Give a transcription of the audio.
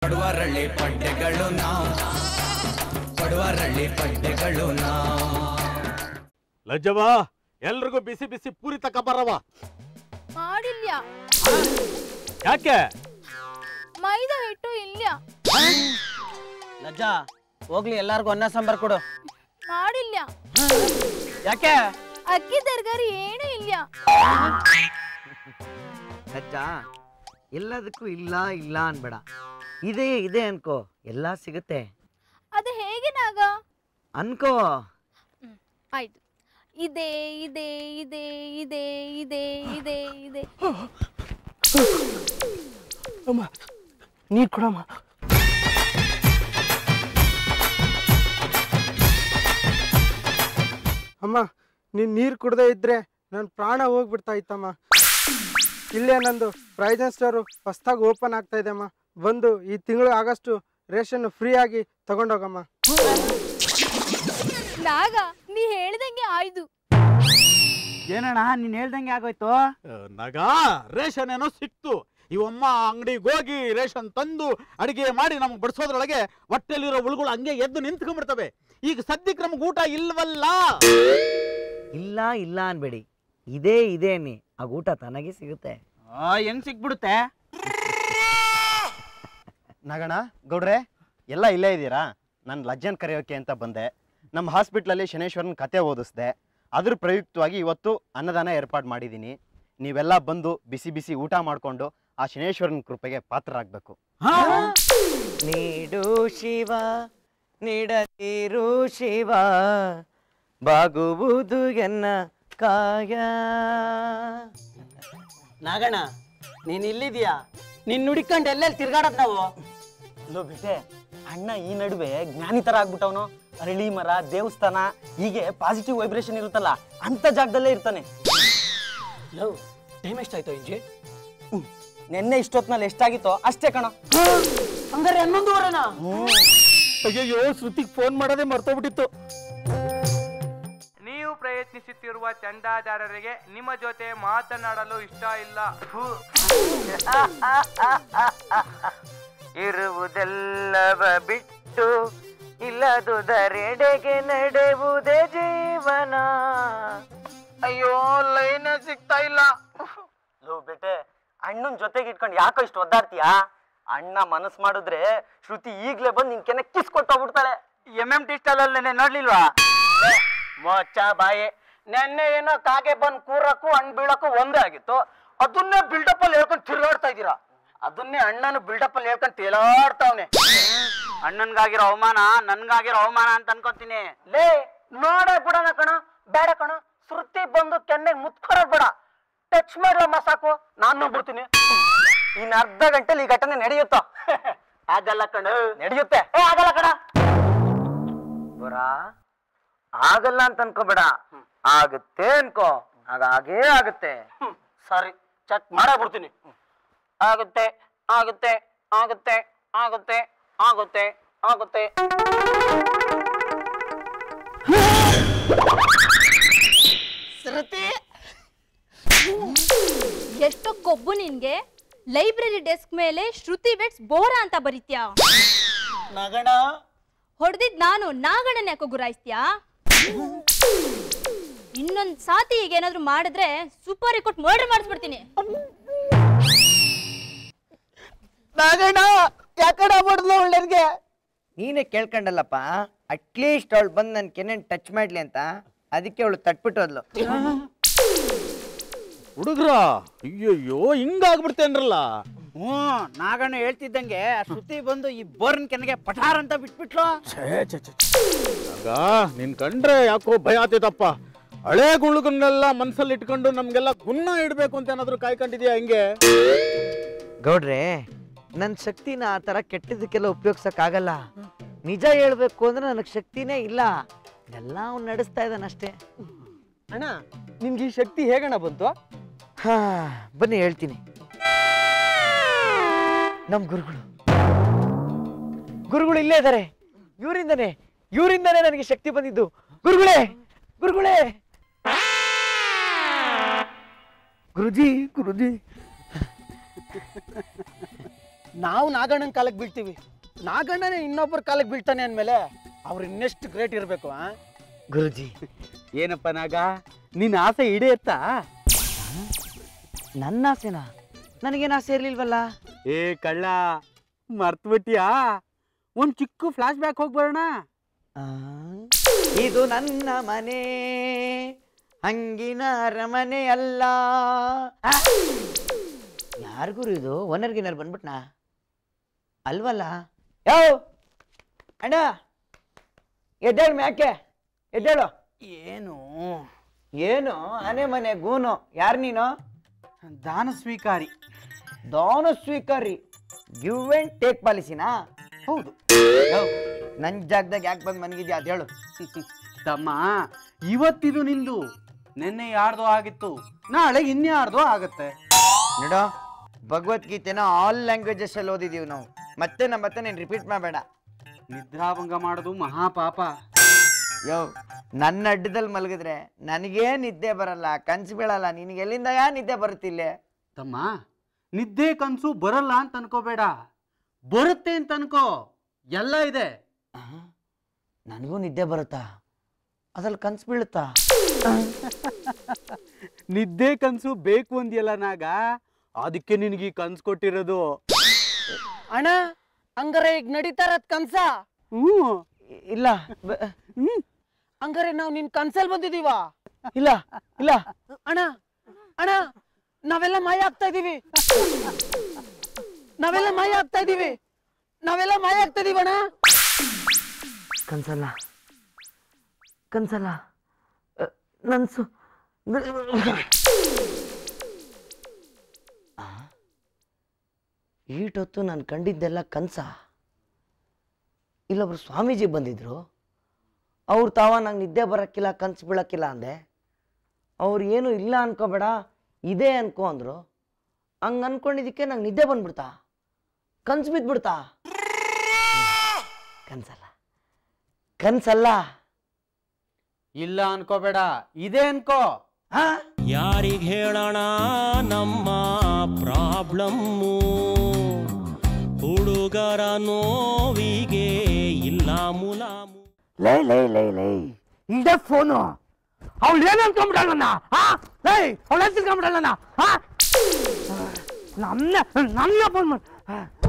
ಪಡುವರಳ್ಳಿ ಪಡ್ಡೆಗಳು ನಾವು ಪಡುವರಳ್ಳಿ ಪಡ್ಡೆಗಳು ನಾವು ಲಜ್ಜವ ಎಲ್ರಿಗೂ ಬಿಸಿ ಬಿಸಿ ಪೂರಿ ತಕ ಬರವ ಮಾಡಿಲ್ಲ ಯಾಕೆ ಮೈದಾ ಹಿಟ್ಟು ಇಲ್ಲ ಲಜ್ಜಾ ಹೋಗ್ಲಿ ಎಲ್ಲಾರ್ಗು ಅನ್ನ ಸಾಂಬಾರ್ ಕೊಡು ಮಾಡಿಲ್ಲ ಯಾಕೆ ಅಕ್ಕಿ ತರಕಾರಿ ಏನೂ ಇಲ್ಲ ಅಜ್ಜ ಎಲ್ಲದಕ್ಕೂ ಇಲ್ಲ ಇಲ್ಲ ಅನ್ಬೇಡ ಇದೆ ಇದೆ ಅನ್ಕೋ ಎಲ್ಲ ಸಿಗುತ್ತೆ ಅದು ಹೇಗೆ ನಾಗ ಅನ್ಕೋ ಆಯ್ತು ಇದೆ ಇದೆ ಇದೆ ಇದೆ ಇದೆ ಇದೆ ಇದೆ ನೀರ್ ಕೊಡಮ್ಮ ಅಮ್ಮ ನೀನ್ ನೀರು ಕುಡ್ದೇ ಇದ್ರೆ ನನ್ನ ಪ್ರಾಣ ಹೋಗ್ಬಿಡ್ತಾ ಇತ್ತಮ್ಮ ಇಲ್ಲೇ ನಂದು ಪ್ರೈಜನ್ ಸ್ಟೋರು ಹೊಸ್ದಾಗಿ ಓಪನ್ ಆಗ್ತಾ ಇದೆ ಅಮ್ಮ ಬಂದು ಈ ತಿಂಗಳು ಆಗಷ್ಟು ರೇಷನ್ ಫ್ರೀ ಆಗಿ ತಗೊಂಡೋಗಮ್ಮ ನಾಗ ನೀ ಹೇಳ್ದಂಗೆ ಆಯ್ತು ಏನಣ್ಣ ನೀನ್ ಹೇಳ್ದಂಗೆ ಆಗೋಯ್ತು ನಗ ರೇಷನ್ ಏನೋ ಸಿಕ್ತು ಇವಮ್ಮ ಅಂಗಡಿಗೆ ಹೋಗಿ ರೇಷನ್ ತಂದು ಅಡಿಗೆ ಮಾಡಿ ನಮ್ಗೆ ಬಡಿಸೋದ್ರೊಳಗೆ ಹೊಟ್ಟೆಲಿರೋ ಹುಳುಗಳು ಹಂಗೆ ಎದ್ದು ನಿಂತ್ಕೊಂಡ್ಬಿಡ್ತವೆ ಈಗ ಸದ್ಯಕ್ಕೆ ನಮ್ಗೆ ಊಟ ಇಲ್ವಲ್ಲ ಇಲ್ಲ ಇಲ್ಲ ಅನ್ಬೇಡಿ ಇದೇ ಇದೆ ಅನ್ನಿ ಆ ಊಟ ತನಗೆ ಸಿಗುತ್ತೆ ಹೆಂಗ್ ಸಿಕ್ಬಿಡುತ್ತೆ ನಗಣ ಗೌಡ್ರೆ ಎಲ್ಲ ಇಲ್ಲೇ ಇದ್ದೀರಾ ನಾನು ಲಜ್ಜನ್ ಕರೆಯೋಕೆ ಅಂತ ಬಂದೆ ನಮ್ಮ ಹಾಸ್ಪಿಟ್ಲಲ್ಲಿ ಶನೇಶ್ವರನ ಕತೆ ಓದಿಸ್ದೆ ಅದ್ರ ಪ್ರಯುಕ್ತವಾಗಿ ಇವತ್ತು ಅನ್ನದಾನ ಏರ್ಪಾಡು ಮಾಡಿದ್ದೀನಿ ನೀವೆಲ್ಲ ಬಂದು ಬಿಸಿ ಬಿಸಿ ಊಟ ಮಾಡಿಕೊಂಡು ಆ ಶನೇಶ್ವರನ ಕೃಪೆಗೆ ಪಾತ್ರರಾಗಬೇಕು ನೀಡು ಶಿವ ನೀಡದಿರು ಶಿವ ಬಾಗುವುದು ಎನ್ನ ಕಾಯ ನಾಗಣ್ಣ ನೀನ್ ಇಲ್ಲಿದ್ಯಾ ನಿನ್ ನುಡಿಕೊಂಡು ಎಲ್ಲೆಲ್ಲಿ ತಿರ್ಗಾಡದ್ ನಾವು ಲೋ ಬಿಟ್ಟೆ ಅಣ್ಣ ಈ ನಡುವೆ ಜ್ಞಾನಿ ತರ ಆಗ್ಬಿಟ್ಟವನು ಅರಳಿ ಮರ ದೇವಸ್ಥಾನ ಹೀಗೆ ಪಾಸಿಟಿವ್ ವೈಬ್ರೇಷನ್ ಇರುತ್ತಲ್ಲ ಅಂತ ಜಾಗದಲ್ಲೇ ಇರ್ತಾನೆ ಲವ್ ಟೈಮ್ ಎಷ್ಟಾಯ್ತು ಇಂಜಿ ನೆನ್ನೆ ಇಷ್ಟೊತ್ನಲ್ಲಿ ಎಷ್ಟಾಗಿತ್ತೋ ಅಷ್ಟೇ ಕಣ ಹಂಗಾರೆ ಹನ್ನೊಂದುವರೆನಾ ಅಯ್ಯೋ ಶ್ರುತಿಗೆ ಫೋನ್ ಮಾಡೋದೇ ಮರ್ತೋಗ್ಬಿಟ್ಟಿತ್ತು ನೀವು ಪ್ರಯತ್ನಿಸುತ್ತಿರುವ ಚಂದಾದಾರರಿಗೆ ನಿಮ್ಮ ಜೊತೆ ಮಾತನಾಡಲು ಇಷ್ಟ ಇಲ್ಲ ಫು. ಇರುವುದೆಲ್ಲವ ಬಿಟ್ಟು ಇಲ್ಲದುದರೆಡೆಗೆ ನಡೆಯುವುದೇ ಜೀವನ ಅಯ್ಯೋ ಲೈನ್ ಸಿಗ್ತಾ ಇಲ್ಲ ಲೋ ಬೇಟೆ ಅಣ್ಣನ್ ಜೊತೆಗೆ ಇಟ್ಕೊಂಡು ಯಾಕೋ ಇಷ್ಟು ಒದ್ದಾಡ್ತೀಯಾ ಅಣ್ಣ ಮನಸ್ ಮಾಡಿದ್ರೆ ಶ್ರುತಿ ಈಗ್ಲೇ ಬಂದು ನಿನ್ ಕೆನೆ ಕಿಸ್ ಕೊಟ್ಟೋಗ್ಬಿಡ್ತಾಳೆ ಎಂ ಎಂ ಟಿ ಸ್ಟಾಲ್ ಅಲ್ಲಿ ನೋಡ್ಲಿಲ್ವಾ ಮೋಚ ಬಾಯೆ ನೆನ್ನೆ ಏನೋ ಕಾಗೆ ಬಂದ್ ಕೂರಕ್ಕೂ ಹಣ್ ಬೀಳಕ್ಕೂ ಒಂದೇ ಆಗಿತ್ತು ಅದನ್ನೇ ಬಿಲ್ಡಪ್ ಅಲ್ಲಿ ಹೇಳ್ಕೊಂಡು ತಿರುಗಾಡ್ತಾ ಇದ್ದೀರಾ ಅದನ್ನೇ ಅಣ್ಣನು ಬಿಲ್ಡಪ್ ಅಲ್ಲಿ ಹೇಳ್ಕೊಂಡು ತೇಲಾಡ್ತಾವ್ನೆ ಅಣ್ಣನ್ಗಾಗಿರೋ ಅವಮಾನ ನನ್ಗಾಗಿರೋ ಅವಮಾನ ಅಂತ ಅನ್ಕೊಂತೀನಿ ಲೇ ನೋಡೇ ಬಿಡೋಣ ಕಣ ಬೇಡ ಕಣ ಶ್ರುತಿ ಬಂದು ಕೆನ್ನೆಗೆ ಮುತ್ಕೊರೋದ್ ಬೇಡ ಟಚ್ ಮಾಡ್ಲಮ್ಮ ಸಾಕು ನಾನು ಬಿಡ್ತೀನಿ ಇನ್ ಅರ್ಧ ಗಂಟೆಲಿ ಈ ಘಟನೆ ನಡೆಯುತ್ತೋ ಆಗಲ್ಲ ಕಣ ನಡೆಯುತ್ತೆ ಏ ಆಗಲ್ಲ ಕಣ ಬರಾ ಆಗಲ್ಲ ಅಂತ ಅನ್ಕೋಬೇಡ ಆಗುತ್ತೆ ಅನ್ಕೋ ಆಗ ಹಾಗೇ ಆಗುತ್ತೆ ಸರಿ ಚೆಕ್ ಮಾಡೇ ಬಿಡ್ತೀನಿ ಆಗುತ್ತೆ ಆಗುತ್ತೆ ಆಗುತ್ತೆ ಆಗುತ್ತೆ ಆಗುತ್ತೆ ಆಗುತ್ತೆ ಎಷ್ಟೋ ಕೊಬ್ಬು ನಿನ್ಗೆ ಲೈಬ್ರರಿ ಡೆಸ್ಕ್ ಮೇಲೆ ಶ್ರುತಿ ವೆಟ್ಸ್ ಬೋರ ಅಂತ ಬರೀತ್ಯಾ ನಗಣ ಹೊಡೆದಿದ್ ನಾನು ನಾಗಣ್ಣನ ಯಾಕೋ ಗುರಾಯಿಸ್ತ್ಯಾ ಇನ್ನೊಂದ್ ಸಾತಿ ಈಗ ಏನಾದ್ರು ಮಾಡಿದ್ರೆ ಸೂಪರ್ ಕೊಟ್ಟು ಮರ್ಡರ್ ಮಾಡಿಸ್ಬಿಡ್ತೀನಿ ನಗಣ ಯಾಕಡ ಮಾಡ್ದು ಒಳ್ಳೆರ್ಗೆ ನೀನೇ ಕೇಳ್ಕೊಂಡಲ್ಲಪ್ಪ ಅಟ್ಲೀಸ್ಟ್ ಅವಳು ಬಂದು ನನ್ನ ಕೆನೆ ಟಚ್ ಮಾಡ್ಲಿ ಅಂತ ಅದಕ್ಕೆ ಅವಳು ತಟ್ಬಿಟ್ಟೋದ್ಲು ಹುಡುಗ್ರ ಅಯ್ಯಯ್ಯೋ ಹಿಂಗಾಗ್ಬಿಡ್ತೇನ್ರಲ್ಲ ಹ್ಞೂ ನಾಗಣ್ಣ ಹೇಳ್ತಿದ್ದಂಗೆ ಆ ಶ್ರುತಿ ಬಂದು ಈ ಬೋರ್ನ್ ಕೆನಗೆ ಪಠಾರ್ ಅಂತ ಬಿಟ್ಬಿಟ್ಲು ಆಗ ನಿನ್ ಕಂಡ್ರೆ ಯಾಕೋ ಭಯ ಆತೈತಪ್ಪ ಹಳೆ ಗುಳುಗನ್ನೆಲ್ಲ ಮನ್ಸಲ್ಲಿ ಇಟ್ಕೊಂಡು ನಮ್ಗೆಲ್ಲ ಗುನ್ನ ಇಡ್ಬೇಕು ಅಂತ ಏನಾದ್ರು ಕಾಯ್ಕೊಂಡಿದ್ಯಾ ಹಿಂಗೆ ಗೌಡ್ರೆ ನನ್ನ ಶಕ್ತಿನ ಆ ಥರ ಕೆಟ್ಟದಕ್ಕೆಲ್ಲ ಉಪಯೋಗ್ಸಕ್ಕಾಗಲ್ಲ ನಿಜ ಹೇಳ್ಬೇಕು ಅಂದ್ರೆ ನನಗೆ ಶಕ್ತಿನೇ ಇಲ್ಲ ಎಲ್ಲ ಅವ್ನು ನಡೆಸ್ತಾ ಇದ್ದಾನಷ್ಟೇ ಅಣ್ಣ ನಿಮ್ಗೆ ಈ ಶಕ್ತಿ ಹೇಗಣ್ಣ ಬಂತು ಹಾ ಬನ್ನಿ ಹೇಳ್ತೀನಿ ನಮ್ಮ ಗುರುಗಳು ಗುರುಗಳು ಇಲ್ಲೇ ಇದ್ದಾರೆ ಇವರಿಂದನೇ ಇವರಿಂದನೇ ನನಗೆ ಶಕ್ತಿ ಬಂದಿದ್ದು ಗುರುಗಳೇ ಗುರುಗಳೇ ಗುರುಜಿ ಗುರುಜಿ ನಾವು ನಾಗಣ್ಣನ ಕಾಲಕ್ಕೆ ಬೀಳ್ತೀವಿ ನಾಗಣ್ಣನೇ ಇನ್ನೊಬ್ಬರ ಕಾಲಕ್ಕೆ ಬೀಳ್ತಾನೆ ಅಂದಮೇಲೆ ಅವ್ರು ಇನ್ನೆಷ್ಟು ಗ್ರೇಟ್ ಇರಬೇಕು ಆ ಗುರುಜಿ ಏನಪ್ಪ ನಾಗ ನಿನ್ನ ಆಸೆ ಈಡೇರ್ತಾ ನನ್ನ ಆಸೆನಾ ನನಗೇನು ಆಸೆ ಇರ್ಲಿಲ್ವಲ್ಲ ಏ ಕಳ್ಳ ಮರ್ತ್ಬಿಟ್ಯಾ ಒಂದ್ ಚಿಕ್ಕ ಫ್ಲಾಶ್ ಬ್ಯಾಕ್ ಹೋಗಿ ಬರೋಣ ಆ, ಇದು ನನ್ನ ಮನೆ ಹಂಗಿನ ಅರಮನೆ ಅಲ್ಲ ಆ, ಯಾರ್ ಗುರು ಇದು ಓನರ್ ಗಿನ್ನರ್ ಬಂದ್ಬಿಟ್ನಾ ಅಲ್ವಲ್ಲ ಯಾವ ಅಣ್ಣ ಎದ್ದೇಳು ಮ್ಯಾಕೆ ಎದ್ದೇಳು ಏನು ಏನು ಆನೆ ಮನೆ ಗೂನು ಯಾರು ನೀನು ದಾನ ಸ್ವೀಕಾರಿ ದಾನ ಸ್ವೀಕಾರಿ ಗಿವ್ ಅಂಡ್ ಟೇಕ್ ಪಾಲಿಸಿನಾ ಹೌದು ನನ್ನ ಜಾಗದಾಗ ಯಾಕೆ ಬಂದು ಮನಗಿದ್ಯಾ ಅದು ಹೇಳು ತಮ್ಮ ಇವತ್ತಿದು ನಿಂದು ನಿನ್ನೆ ಯಾರ್ದೋ ಆಗಿತ್ತು ನಾಳೆ ಇನ್ಯಾರ್ದೋ ಆಗತ್ತೆ ನೋಡೋ ಭಗವದ್ಗೀತೆನ ಆಲ್ ಲ್ಯಾಂಗ್ವೇಜಸ್ ಅಲ್ಲಿ ಓದಿದೀವಿ ನಾವು ಮತ್ತೆ ನಮ್ಮ ಮತ್ತೆ ನೀನು ರಿಪೀಟ್ ಮಾಡಬೇಡ ನಿದ್ರಾಭಂಗ ಮಾಡೋದು ಮಹಾಪಾಪ ಯೋ ನನ್ನ ಅಡ್ಡದಲ್ಲಿ ಮಲಗಿದ್ರೆ ನನಗೇ ನಿದ್ದೆ ಬರಲ್ಲ ಕನ್ಸು ಬೀಳಲ್ಲ ನಿನಗೆ ಎಲ್ಲಿಂದ ಯಾ ನಿದ್ದೆ ಬರುತ್ತಿಲ್ಲೇ ತಮ್ಮ ನಿದ್ದೆ ಕನ್ಸು ಬರಲ್ಲ ಅಂತ ಅನ್ಕೋಬೇಡ ಬರುತ್ತೆ ಅಂತ ಅನ್ಕೋ ಎಲ್ಲ ಇದೆ ನನಗೂ ನಿದ್ದೆ ಬರುತ್ತಾ ಅದ್ರಲ್ಲಿ ಕನ್ಸು ಬೀಳುತ್ತಾ ನಿದ್ದೆ ಕನ್ಸು ಬೇಕು ಅಂದ್ಯಲ್ಲ ನಾಗ ಅದಕ್ಕೆ ನಿನಗೆ ಈ ಕನ್ಸು ಕೊಟ್ಟಿರೋದು ಅಣ್ಣ ಹಂಗಾರೆ ಈಗ ನಡೀತಾ ಇರೋದ್ ಕನ್ಸ ಹ್ಞೂ ಇ- ಇಲ್ಲ ಬ- ಹಂಗಾರೆ ನಾವು ನಿನ್ ಕನ್ಸಲ್ ಬಂದಿದೀವ ಇಲ್ಲ ಇಲ್ಲ ಅಣ್ಣ ಅಣ್ಣ ನಾವೆಲ್ಲ ಮಾಯ ಆಗ್ತಾ ಇದೀವಿ ನಾವೆಲ್ಲ ಮಾಯ ಆಗ್ತಾ ಇದೀವಿ ನಾವೆಲ್ಲ ಮಾಯ ಆಗ್ತಾ ಇದೀವಿ ಅಣ್ಣ ಕನ್ಸಲ್ಲ ಕನ್ಸಲ್ಲ ಅ, ನನ್ಸು ಆ? ಈಟೊತ್ತು ನಾನು ಕಂಡಿದ್ದೆಲ್ಲ ಕನ್ಸ ಇಲ್ಲೊಬ್ರು ಸ್ವಾಮೀಜಿ ಬಂದಿದ್ರು ಅವ್ರು ತಾವ ನಂಗೆ ನಿದ್ದೆ ಬರೋಕ್ಕಿಲ್ಲ ಕನ್ಸು ಬೀಳಕ್ಕಿಲ್ಲ ಅಂದೆ ಅವ್ರು ಏನು ಇಲ್ಲ ಅನ್ಕೋಬೇಡ ಇದೆ ಅನ್ಕೋ ಅಂದ್ರು ಹಂಗೆ ಅನ್ಕೊಂಡಿದ್ದಕ್ಕೆ ನಂಗೆ ನಿದ್ದೆ ಬಂದ್ಬಿಡ್ತಾ ಕನ್ಸು ಬಿದ್ಬಿಡ್ತಾ ಕನ್ಸಲ್ಲ ಕನ್ಸಲ್ಲ ಇಲ್ಲ ಅನ್ಕೋಬೇಡ ಇದೆ ಅನ್ಕೋ ಹಾ ಯಾರಿಗ್ ಹೇಳೋಣ ನಮ್ಮ ಪ್ರಾಬ್ಲಮ್ಮು ಹುಡುಗರ ನೋವಿಗೆ ಇಲ್ಲ ಮುಲಾಮು ಲೈ ಲೈ ಲೈ ಲೈ ಇದೇ ಫೋನು ಅವಳು ಏನು ಅನ್ಕೊಂಬಿಡಲ್ಲ ಹಾ ಲೈ ಅವಳು ತಿಳ್ಕೊಂಬಿಡಲ್ಲ ಹಾ ನನ್ನ ನನ್ನ ಫೋನ್